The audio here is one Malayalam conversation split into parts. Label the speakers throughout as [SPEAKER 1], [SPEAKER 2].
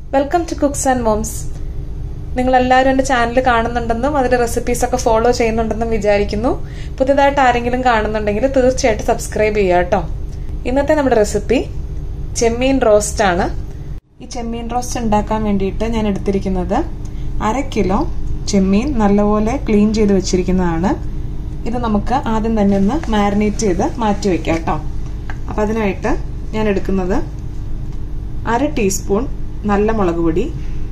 [SPEAKER 1] welcome to cooks and moms നിങ്ങൾ എല്ലാവരും എൻ്റെ ചാനൽ കാണുന്നുണ്ടെന്നും അതിന്റെ റെസിപ്പീസ് ഒക്കെ ഫോളോ ചെയ്യുന്നുണ്ടെന്നും വിചാരിക്കുന്നു പുതിയതായിട്ട് ആരെങ്കിലും കാണുന്നുണ്ടെങ്കിൽ തീർച്ചയായിട്ടും സബ്സ്ക്രൈബ് ചെയ്യുക കേട്ടോ ഇന്നത്തെ നമ്മുടെ റെസിപ്പി ചെമ്മീൻ റോസ്റ്റ് ആണ് ഈ ചെമ്മീൻ റോസ്റ്റ് ഉണ്ടാക്കാൻ വേണ്ടിയിട്ട് ഞാൻ എടുത്തിരിക്കുന്നത് അര കിലോ ചെമ്മീൻ നല്ലപോലെ ക്ലീൻ ചെയ്ത് വെച്ചിരിക്കുന്നതാണ് ഇത് നമുക്ക് ആദ്യം തന്നെ ഒന്ന് മാരിനേറ്റ് ചെയ്ത് മാറ്റി വെക്കാം കേട്ടോ അപ്പം അതിനായിട്ട് ഞാൻ എടുക്കുന്നത് അര ടീസ്പൂൺ നല്ല മുളക് പൊടി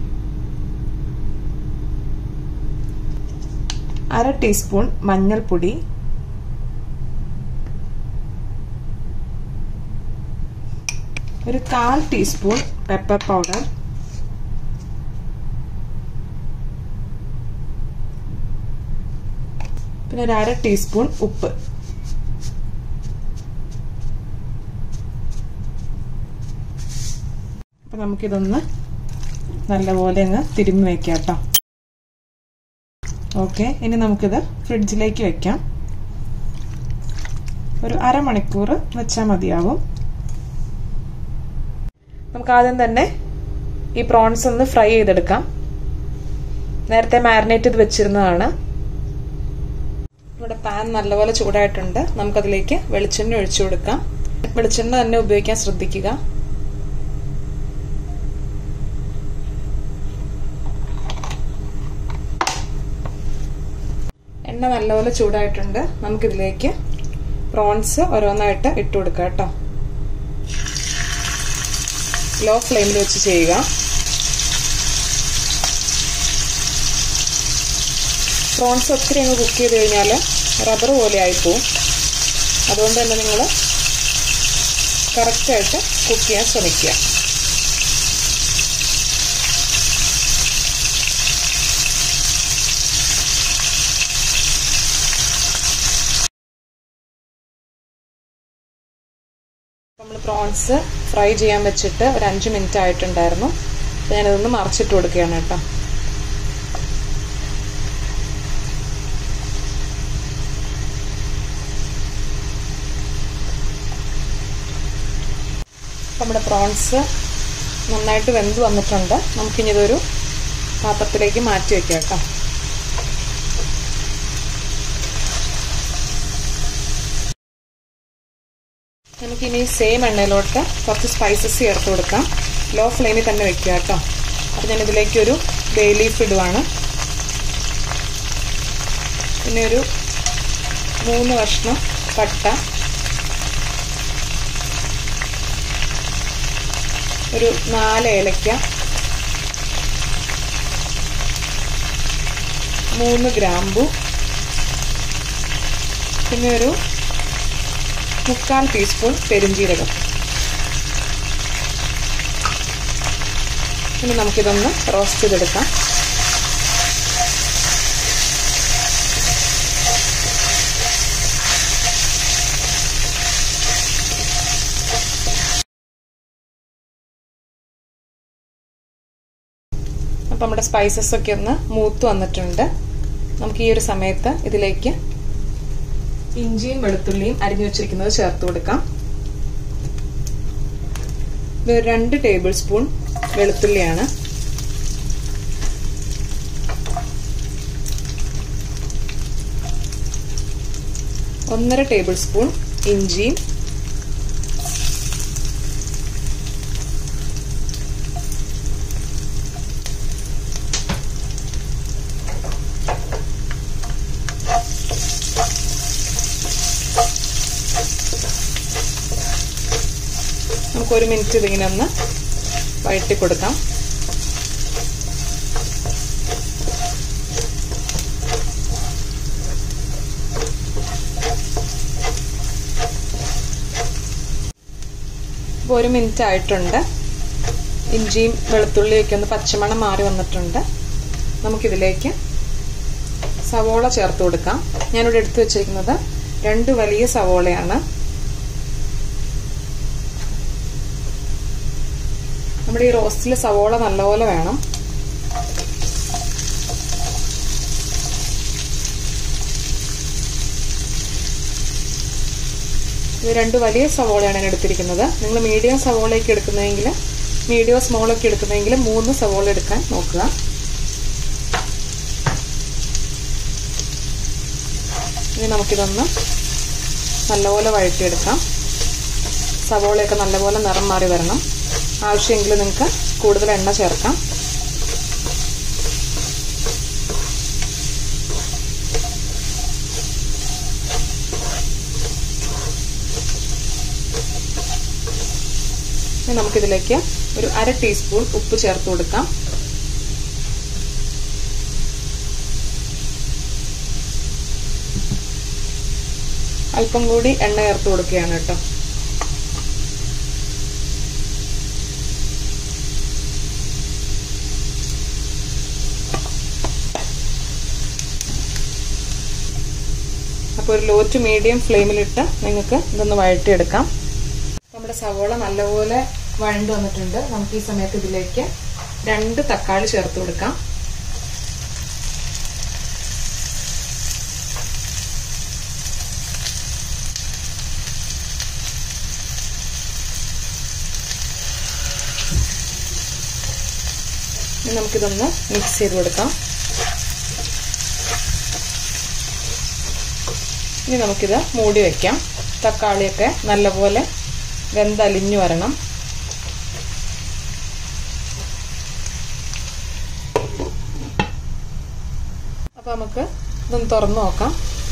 [SPEAKER 1] അര ടീസ്പൂൺ മഞ്ഞൾപ്പൊടി ഒരു കാൽ ടീസ്പൂൺ പെപ്പർ പൗഡർ പിന്നെ ഒരു അര ടീസ്പൂൺ ഉപ്പ് അപ്പൊ നമുക്കിതൊന്ന് നല്ലപോലെ അങ്ങ് തിരുമ്മി വെക്കാം കേട്ടോ ഓക്കെ ഇനി നമുക്കിത് ഫ്രിഡ്ജിലേക്ക് വെക്കാം ഒരു അരമണിക്കൂർ വെച്ചാൽ മതിയാവും നമുക്ക് ആദ്യം തന്നെ ഈ പ്രോൺസ് ഒന്ന് ഫ്രൈ ചെയ്തെടുക്കാം നേരത്തെ മാരിനേറ്റ് ചെയ്ത് വെച്ചിരുന്നതാണ് നമ്മുടെ പാൻ നല്ലപോലെ ചൂടായിട്ടുണ്ട് നമുക്കതിലേക്ക് വെളിച്ചെണ്ണ ഒഴിച്ചു കൊടുക്കാം വെളിച്ചെണ്ണ തന്നെ ഉപയോഗിക്കാൻ ശ്രദ്ധിക്കുക എണ്ണ നല്ലപോലെ ചൂടായിട്ടുണ്ട് നമുക്കിതിലേക്ക് പ്രോൺസ് ഓരോന്നായിട്ട് ഇട്ട് കൊടുക്കാം കേട്ടോ ലോ ഫ്ലെയിമിൽ വെച്ച് ചെയ്യുക പ്രോൺസ് ഒത്തിരി അങ്ങ് കുക്ക് ചെയ്ത് കഴിഞ്ഞാൽ റബ്ബർ പോലെ ആയിപ്പോവും അതുകൊണ്ട് തന്നെ നിങ്ങൾ കറക്റ്റായിട്ട് കുക്ക് ചെയ്യാൻ ശ്രമിക്കുക നമ്മൾ പ്രോൺസ് ഫ്രൈ ചെയ്യാൻ വെച്ചിട്ട് ഒരു അഞ്ച് മിനിറ്റ് ആയിട്ടുണ്ടായിരുന്നു അപ്പോൾ ഞാനിതൊന്ന് മറിച്ചിട്ട് കൊടുക്കുകയാണ് കേട്ടോ നമ്മുടെ പ്രോൺസ് നന്നായിട്ട് വെന്ത് വന്നിട്ടുണ്ട് നമുക്കിനി ഇതൊരു പാത്രത്തിലേക്ക് മാറ്റി വെക്കാം കേട്ടോ നമുക്കിനി സെയിം എണ്ണയിലോട്ട് കുറച്ച് സ്പൈസസ് ചേർത്ത് കൊടുക്കാം ലോ ഫ്ലെയിമിൽ തന്നെ വെക്കുക കേട്ടോ അപ്പോൾ ഞാൻ ഇതിലേക്കൊരു ബേ ലീഫ് ഇടുവാണ് പിന്നെ ഒരു മൂന്ന് കഷ്ണം പട്ട ഒരു നാല് ഏലക്ക മൂന്ന് ഗ്രാമ്പു പിന്നെ ഒരു മുക്കാൽ ടീസ്പൂൺ പെരുംജീരകം ഇനി നമുക്കിതൊന്ന് റോസ്റ്റ് ചെയ്തെടുക്കാം അപ്പം നമ്മുടെ സ്പൈസസ് ഒക്കെ ഒന്ന് മൂത്ത് വന്നിട്ടുണ്ട് നമുക്ക് ഈ ഒരു സമയത്ത് ഇതിലേക്ക് ഇഞ്ചിയും വെളുത്തുള്ളിയും അരിഞ്ഞു വെച്ചിരിക്കുന്നത് ചേർത്ത് കൊടുക്കാം ഇത് രണ്ട് ടേബിൾ സ്പൂൺ വെളുത്തുള്ളിയാണ് ഒന്നര ടേബിൾ സ്പൂൺ ഇഞ്ചിയും നമുക്ക് ഒരു മിനിറ്റ് ഇതിങ്ങനെ ഒന്ന് വഴറ്റി കൊടുക്കാം ഇപ്പോൾ ഒരു മിനിറ്റ് ആയിട്ടുണ്ട് ഇഞ്ചിയും വെളുത്തുള്ളിയൊക്കെ ഒന്ന് പച്ചമണം മാറി വന്നിട്ടുണ്ട് നമുക്കിതിലേക്ക് സവോള ചേർത്ത് കൊടുക്കാം ഞാനിവിടെ എടുത്തു വെച്ചിരിക്കുന്നത് രണ്ട് വലിയ സവോളയാണ് നമ്മുടെ ഈ റോസ്റ്റിൽ സവോള നല്ലപോലെ വേണം ഇത് രണ്ട് വലിയ സവോളയാണ് ഞാൻ എടുത്തിരിക്കുന്നത് നിങ്ങൾ മീഡിയം സവോളയൊക്കെ എടുക്കുന്നതെങ്കിൽ മീഡിയം സ്മോളൊക്കെ എടുക്കുന്നെങ്കിൽ മൂന്ന് സവോള എടുക്കാൻ നോക്കുക ഇനി നമുക്കിതൊന്ന് നല്ലപോലെ വഴറ്റിയെടുക്കാം സവോളയൊക്കെ നല്ലപോലെ നിറം മാറി വരണം ആവശ്യമെങ്കിൽ നിങ്ങൾക്ക് കൂടുതൽ എണ്ണ ചേർക്കാം ഇനി നമുക്കിതിലേക്ക് ഒരു അര ടീസ്പൂൺ ഉപ്പ് ചേർത്ത് കൊടുക്കാം അല്പം കൂടി എണ്ണ ചേർത്ത് കൊടുക്കുകയാണ് കേട്ടോ അപ്പോൾ ഒരു ലോ ടു മീഡിയം ഫ്ലെയിമിലിട്ട് നിങ്ങൾക്ക് ഇതൊന്ന് വഴറ്റിയെടുക്കാം നമ്മുടെ സവോള നല്ലപോലെ വഴണ്ടു വന്നിട്ടുണ്ട് നമുക്ക് ഈ സമയത്ത് ഇതിലേക്ക് രണ്ട് തക്കാളി ചേർത്ത് കൊടുക്കാം ഇനി നമുക്കിതൊന്ന് മിക്സ് ചെയ്ത് കൊടുക്കാം ഇനി നമുക്കിത് മൂടി വയ്ക്കാം തക്കാളിയൊക്കെ നല്ലപോലെ വെന്തലിഞ്ഞു വരണം അപ്പൊ നമുക്ക് ഇതൊന്ന് തുറന്നു നോക്കാം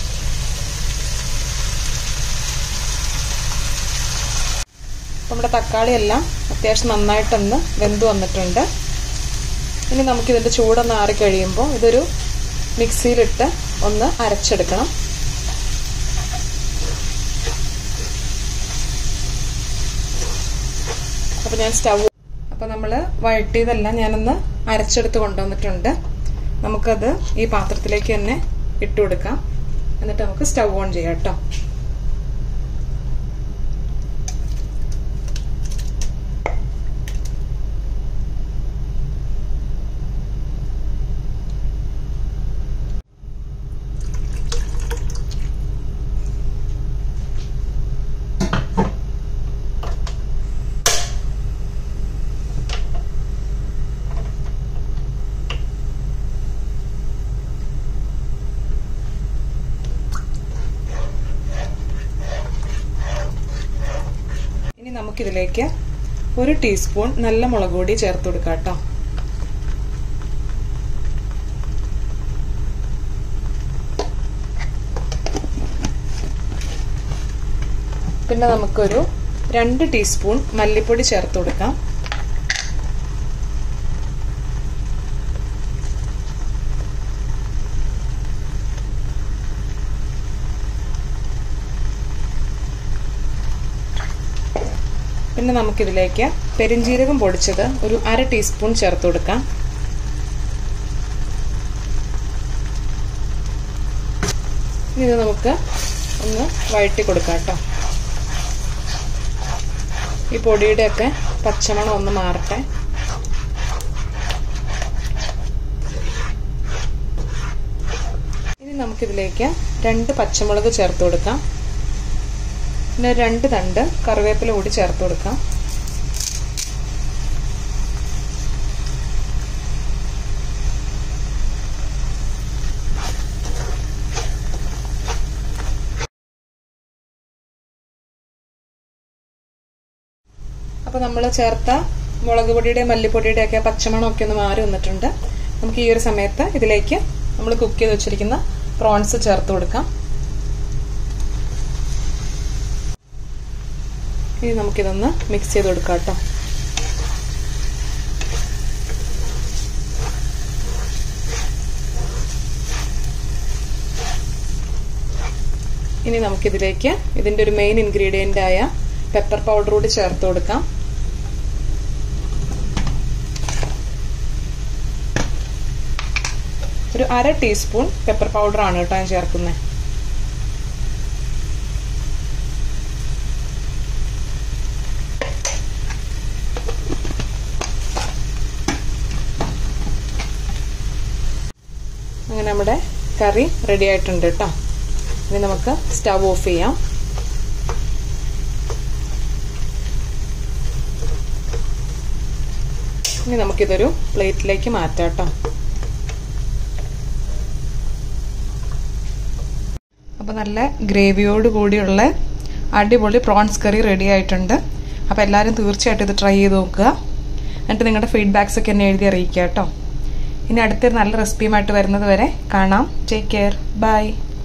[SPEAKER 1] നമ്മുടെ തക്കാളി എല്ലാം അത്യാവശ്യം നന്നായിട്ടൊന്ന് വെന്ത് വന്നിട്ടുണ്ട് ഇനി നമുക്കിതിൻ്റെ ചൂടൊന്ന് ആറിക്കഴിയുമ്പോൾ ഇതൊരു മിക്സിയിലിട്ട് ഒന്ന് അരച്ചെടുക്കണം അപ്പോൾ ഞാൻ സ്റ്റവ് അപ്പോൾ നമ്മൾ വഴറ്റിയതെല്ലാം ഞാനൊന്ന് അരച്ചെടുത്ത് കൊണ്ടുവന്നിട്ടുണ്ട് നമുക്കത് ഈ പാത്രത്തിലേക്ക് തന്നെ ഇട്ട് കൊടുക്കാം എന്നിട്ട് നമുക്ക് സ്റ്റവ് ഓൺ ചെയ്യാം കേട്ടോ ഇനി നമുക്കിതിലേക്ക് ഒരു ടീസ്പൂൺ നല്ല മുളക് പൊടി ചേർത്ത് കൊടുക്കാം കേട്ടോ പിന്നെ നമുക്കൊരു രണ്ട് ടീസ്പൂൺ മല്ലിപ്പൊടി ചേർത്ത് കൊടുക്കാം പിന്നെ നമുക്കിതിലേക്ക് പെരിഞ്ജീരകം പൊടിച്ചത് ഒരു അര ടീസ്പൂൺ ചേർത്ത് കൊടുക്കാം ഇനി ഇത് നമുക്ക് ഒന്ന് വഴറ്റി കൊടുക്കാം കേട്ടോ ഈ പൊടിയുടെയൊക്കെ പച്ചമണം ഒന്ന് മാറട്ടെ ഇനി നമുക്കിതിലേക്ക് രണ്ട് പച്ചമുളക് ചേർത്ത് കൊടുക്കാം പിന്നെ രണ്ട് തണ്ട് കറിവേപ്പില കൂടി ചേർത്ത് കൊടുക്കാം അപ്പോൾ നമ്മൾ ചേർത്ത മുളക് പൊടിയുടെ മല്ലിപ്പൊടിയുടെ ഒക്കെ പച്ചമണമൊക്കെ ഒന്ന് മാറി വന്നിട്ടുണ്ട് നമുക്ക് ഈ ഒരു സമയത്ത് ഇതിലേക്ക് നമ്മൾ കുക്ക് ചെയ്ത് വെച്ചിരിക്കുന്ന പ്രോൺസ് ചേർത്ത് കൊടുക്കാം ഇനി നമുക്കിതൊന്ന് മിക്സ് ചെയ്ത് കൊടുക്കാം കേട്ടോ ഇനി നമുക്കിതിലേക്ക് ഇതിൻ്റെ ഒരു മെയിൻ ഇൻഗ്രീഡിയൻ്റ് ആയ പെപ്പർ പൗഡർ കൂടി ചേർത്ത് കൊടുക്കാം ഒരു അര ടീസ്പൂൺ പെപ്പർ പൗഡർ ആണ് കേട്ടോ ഞാൻ ചേർക്കുന്നത് അങ്ങനെ നമ്മുടെ കറി റെഡി ആയിട്ടുണ്ട് കേട്ടോ ഇനി നമുക്ക് സ്റ്റവ് ഓഫ് ചെയ്യാം ഇനി നമുക്കിതൊരു പ്ലേറ്റിലേക്ക് മാറ്റാം കേട്ടോ അപ്പോൾ നല്ല ഗ്രേവിയോട് കൂടിയുള്ള അടിപൊളി പ്രോൺസ് കറി റെഡി ആയിട്ടുണ്ട് അപ്പോൾ എല്ലാവരും തീർച്ചയായിട്ടും ഇത് ട്രൈ ചെയ്ത് നോക്കുക എന്നിട്ട് നിങ്ങളുടെ ഫീഡ്ബാക്സ് ഒക്കെ എന്നെ എഴുതി അറിയിക്കുക കേട്ടോ ഇനി അടുത്തൊരു നല്ല റെസിപ്പിയുമായിട്ട് വരുന്നത് വരെ കാണാം ടേക്ക് കെയർ ബൈ